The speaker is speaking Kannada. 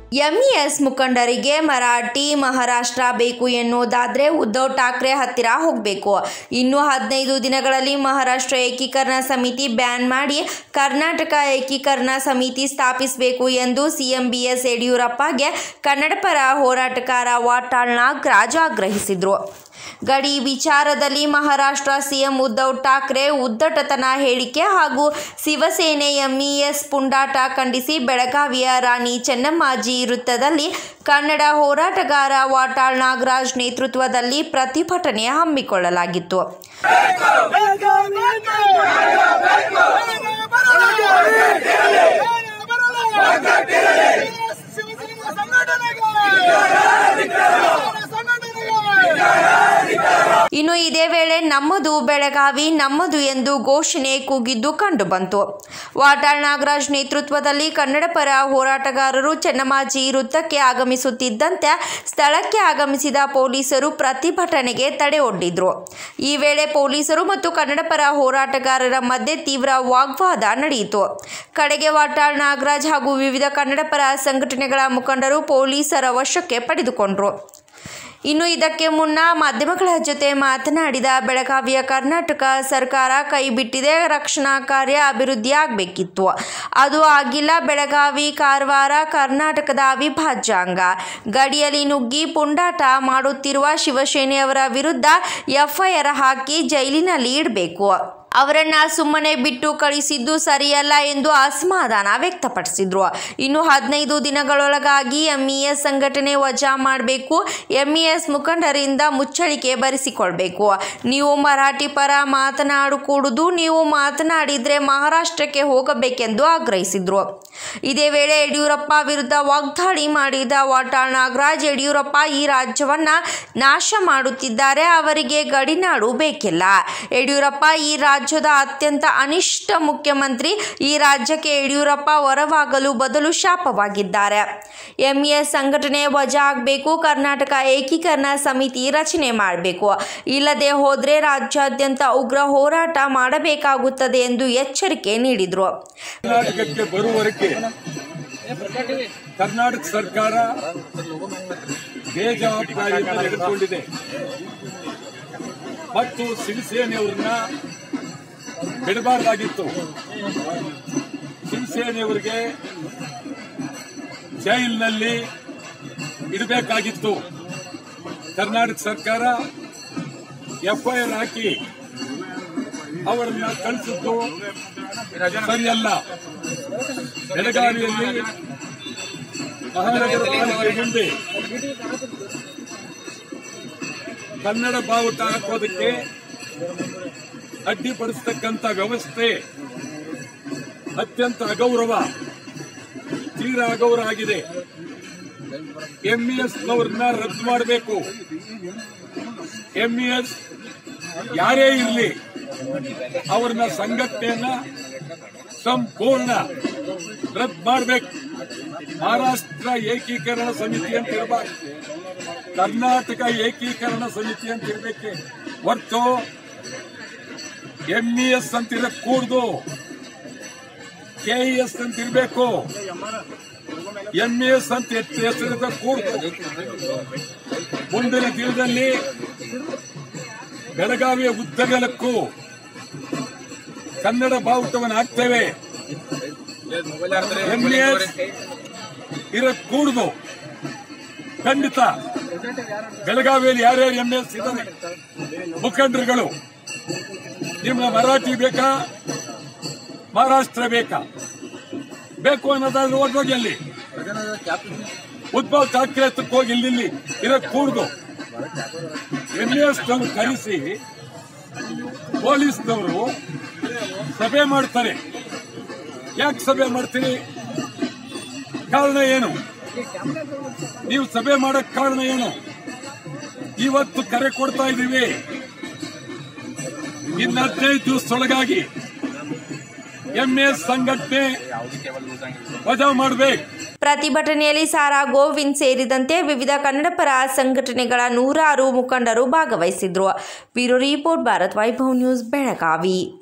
ಎಂಇಎಸ್ ಮುಖಂಡರಿಗೆ ಮರಾಠಿ ಮಹಾರಾಷ್ಟ್ರ ಬೇಕು ಎನ್ನುವುದಾದ್ರೆ ಉದ್ಧವ್ ಠಾಕ್ರೆ ಹತ್ತಿರ ಹೋಗಬೇಕು ಇನ್ನು ಹದಿನೈದು ದಿನಗಳಲ್ಲಿ ಮಹಾರಾಷ್ಟ್ರ ಏಕೀಕರಣ ಸಮಿತಿ ಬ್ಯಾನ್ ಮಾಡಿ ಕರ್ನಾಟಕ ಏಕೀಕರಣ ಸಮಿತಿ ಸ್ಥಾಪಿಸಬೇಕು ಎಂದು ಸಿಎಂ ಬಿಎಸ್ ಯಡಿಯೂರಪ್ಪಗೆ ಕನ್ನಡ ಪರ ಹೋರಾಟಗಾರ ವಾಟಾಳ್ ನಾಗರಾಜ್ ಆಗ್ರಹಿಸಿದರು ಗಡಿ ವಿಚಾರದಲ್ಲಿ ಮಹಾರಾಷ್ಟ್ರ ಸಿಎಂ ಉದ್ಧವ್ ಠಾಕ್ರೆ ಉದ್ದಟತನ ಹೇಳಿಕೆ ಹಾಗೂ ಶಿವಸೇನೆ ಎಂಇಎಸ್ ಪುಂಡಾಟ ಖಂಡಿಸಿ ಬೆಳಗಾವಿಯ ರಾಣಿ ಚೆನ್ನಮ್ಮಾಜಿ ವೃತ್ತದಲ್ಲಿ ಕನ್ನಡ ಹೋರಾಟಗಾರ ವಾಟಾಳ್ ನಾಗರಾಜ್ ನೇತೃತ್ವದಲ್ಲಿ ಪ್ರತಿಭಟನೆ ಹಮ್ಮಿಕೊಳ್ಳಲಾಗಿತ್ತು ಇನ್ನು ಇದೇ ವೇಳೆ ನಮ್ಮದು ಬೆಳಗಾವಿ ನಮ್ಮದು ಎಂದು ಘೋಷಣೆ ಕೂಗಿದ್ದು ಕಂಡುಬಂತು ವಾಟಾಳ್ ನಾಗರಾಜ್ ನೇತೃತ್ವದಲ್ಲಿ ಕನ್ನಡ ಪರ ಹೋರಾಟಗಾರರು ಚೆನ್ನಮ್ಮಾಜಿ ವೃತ್ತಕ್ಕೆ ಆಗಮಿಸುತ್ತಿದ್ದಂತೆ ಸ್ಥಳಕ್ಕೆ ಆಗಮಿಸಿದ ಪೊಲೀಸರು ಪ್ರತಿಭಟನೆಗೆ ತಡೆ ಒಡ್ಡಿದ್ರು ಈ ವೇಳೆ ಪೊಲೀಸರು ಮತ್ತು ಕನ್ನಡ ಪರ ಹೋರಾಟಗಾರರ ಮಧ್ಯೆ ತೀವ್ರ ವಾಗ್ವಾದ ನಡೆಯಿತು ಕಡೆಗೆ ವಾಟಾಳ್ ನಾಗರಾಜ್ ಹಾಗೂ ವಿವಿಧ ಕನ್ನಡ ಪರ ಸಂಘಟನೆಗಳ ಮುಖಂಡರು ಪೊಲೀಸರ ವಶಕ್ಕೆ ಪಡೆದುಕೊಂಡರು ಇನ್ನು ಇದಕ್ಕೆ ಮುನ್ನ ಮಾಧ್ಯಮಗಳ ಜೊತೆ ಮಾತನಾಡಿದ ಬೆಳಗಾವಿಯ ಕರ್ನಾಟಕ ಸರ್ಕಾರ ಕೈ ಬಿಟ್ಟಿದೆ ರಕ್ಷಣಾ ಕಾರ್ಯ ಅಭಿವೃದ್ಧಿ ಆಗಬೇಕಿತ್ತು ಅದು ಆಗಿಲ್ಲ ಬೆಳಗಾವಿ ಕಾರವಾರ ಕರ್ನಾಟಕದ ಅವಿಭಾಜ್ಯ ಅಂಗ ಗಡಿಯಲ್ಲಿ ನುಗ್ಗಿ ಪುಂಡಾಟ ಮಾಡುತ್ತಿರುವ ಶಿವಸೇನೆಯವರ ವಿರುದ್ಧ ಎಫ್ಐಆರ್ ಹಾಕಿ ಜೈಲಿನಲ್ಲಿ ಇಡಬೇಕು ಅವರನ್ನ ಸುಮ್ಮನೆ ಬಿಟ್ಟು ಕಳಿಸಿದ್ದು ಸರಿಯಲ್ಲ ಎಂದು ಅಸಮಾಧಾನ ವ್ಯಕ್ತಪಡಿಸಿದ್ರು ಇನ್ನು ಹದಿನೈದು ದಿನಗಳೊಳಗಾಗಿ ಎಂಇಎಸ್ ಸಂಘಟನೆ ವಜಾ ಮಾಡಬೇಕು ಎಂಇಎಸ್ ಮುಖಂಡರಿಂದ ಮುಚ್ಚಳಿಕೆ ಬರೆಸಿಕೊಳ್ಬೇಕು ನೀವು ಮರಾಠಿ ಪರ ಮಾತನಾಡಕೂಡುದು ನೀವು ಮಾತನಾಡಿದ್ರೆ ಮಹಾರಾಷ್ಟ್ರಕ್ಕೆ ಹೋಗಬೇಕೆಂದು ಆಗ್ರಹಿಸಿದ್ರು ಇದೇ ವೇಳೆ ಯಡಿಯೂರಪ್ಪ ವಿರುದ್ಧ ವಾಗ್ದಾಳಿ ಮಾಡಿದ ವಾಟಾಳ್ ನಾಗರಾಜ್ ಯಡಿಯೂರಪ್ಪ ಈ ರಾಜ್ಯವನ್ನ ನಾಶ ಮಾಡುತ್ತಿದ್ದಾರೆ ಅವರಿಗೆ ಗಡಿನಾಡು ಬೇಕಿಲ್ಲ ಯಡಿಯೂರಪ್ಪ ಈ ರಾಜ್ಯದ ಅತ್ಯಂತ ಅನಿಷ್ಟ ಮುಖ್ಯಮಂತ್ರಿ ಈ ರಾಜ್ಯಕ್ಕೆ ಯಡಿಯೂರಪ್ಪ ಹೊರವಾಗಲು ಬದಲು ಶಾಪವಾಗಿದ್ದಾರೆ ಎಂಇಎಸ್ ಸಂಘಟನೆ ವಜಾ ಆಗಬೇಕು ಕರ್ನಾಟಕ ಏಕೀಕರಣ ಸಮಿತಿ ರಚನೆ ಮಾಡಬೇಕು ಇಲ್ಲದೆ ಹೋದರೆ ರಾಜ್ಯಾದ್ಯಂತ ಉಗ್ರ ಹೋರಾಟ ಮಾಡಬೇಕಾಗುತ್ತದೆ ಎಂದು ಎಚ್ಚರಿಕೆ ನೀಡಿದರು ಕರ್ನಾಟಕಕ್ಕೆ ಬರುವವರೆಗೆ ಕರ್ನಾಟಕ ಸರ್ಕಾರ ಬೇಜವಾಬ್ದಾರಿಯಿಂದ ನಡೆದುಕೊಂಡಿದೆ ಮತ್ತು ಶಿವಸೇನೆಯವ್ರನ್ನ ಬಿಡಬಾರ್ದಾಗಿತ್ತು ಶಿವಸೇನೆಯವರಿಗೆ ಜೈಲಿನಲ್ಲಿ ಇಡಬೇಕಾಗಿತ್ತು ಕರ್ನಾಟಕ ಸರ್ಕಾರ ಎಫ್ಐಆರ್ ಹಾಕಿ ಅವರನ್ನ ಕಳಿಸಿದ್ದು ಸರಿಯಲ್ಲ ಬೆಳಗಾವಿಯಲ್ಲಿ ಮಹಾನಗರ ಪಾಲಿಕೆ ಮುಂದೆ ಕನ್ನಡ ಬಾವುಟ ಹಾಕೋದಕ್ಕೆ ಅಡ್ಡಿಪಡಿಸ್ತಕ್ಕಂಥ ವ್ಯವಸ್ಥೆ ಅತ್ಯಂತ ಅಗೌರವ ತೀರಾ ಅಗೌರವ ಆಗಿದೆ ಎಂಇಎಸ್ ನವರನ್ನ ರದ್ದು ಮಾಡಬೇಕು ಎಂಇಎಸ್ ಯಾರೇ ಇರಲಿ ಅವ್ರನ್ನ ಸಂಘಟನೆಯನ್ನ ಸಂಪೂರ್ಣ ರದ್ದು ಮಾಡಬೇಕು ಮಹಾರಾಷ್ಟ್ರ ಏಕೀಕರಣ ಸಮಿತಿ ಅಂತ ಇರಬಾರ್ದು ಕರ್ನಾಟಕ ಏಕೀಕರಣ ಸಮಿತಿ ಅಂತ ಇರಬೇಕೆ ಹೊರ್ತು ಎಂಇಎಸ್ ಅಂತ ಇರಕ್ ಕೂಡ್ದು ಕೆಇಎಸ್ ಅಂತ ಇರಬೇಕು ಎಂಇಎಸ್ ಅಂತ ಹೆಸರಿದ ಕೂಡ್ದು ಮುಂದಿನ ದಿನದಲ್ಲಿ ಬೆಳಗಾವಿಯ ಉದ್ದಗಲಕ್ಕೂ ಕನ್ನಡ ಬಾವುಟವನ್ನು ಹಾಕ್ತೇವೆ ಎಂಇಎಸ್ ಇರಕ್ ಕೂಡುದು ಖಂಡಿತ ಬೆಳಗಾವಿಯಲ್ಲಿ ಯಾರ್ಯಾರು ಎಂಎಸ್ ಇದ್ದಾರೆ ಮುಖಂಡರುಗಳು ನಿಮ್ಮ ಮರಾಠಿ ಬೇಕಾ ಮಹಾರಾಷ್ಟ್ರ ಬೇಕಾ ಬೇಕು ಅನ್ನೋದಾದ್ರೆ ಓಡೋಗಿ ಅಲ್ಲಿ ಉದ್ಭವ್ ಠಾಕ್ರೆ ಹತ್ರಕ್ಕೆ ಹೋಗಿ ಇಲ್ಲಿ ಇರಕ್ ಕೂಡುದು ಎಂಎಸ್ ಕರೆಸಿ ಪೊಲೀಸ್ನವರು ಸಭೆ ಮಾಡ್ತಾರೆ ಯಾಕೆ ಸಭೆ ಮಾಡ್ತೀರಿ ಕಾರಣ ಏನು ನೀವು ಸಭೆ ಮಾಡಕ್ ಕಾರಣ ಏನು ಇವತ್ತು ಕರೆ ಕೊಡ್ತಾ ಇದ್ದೀವಿ ಇನ್ನು ಹದಿನೈದು ದಿವಸದೊಳಗಾಗಿ ಎಂಎಸ್ ಸಂಘಟನೆ ವಜಾ ಮಾಡಬೇಕು ಪ್ರತಿಭಟನೆಯಲ್ಲಿ ಸಾರಾ ಗೋವಿಂದ್ ಸೇರಿದಂತೆ ವಿವಿಧ ಕನ್ನಡ ಪರ ಸಂಘಟನೆಗಳ ನೂರಾರು ಮುಖಂಡರು ಭಾಗವಹಿಸಿದ್ರು bureau report Bharat Vaibhav news Belagavi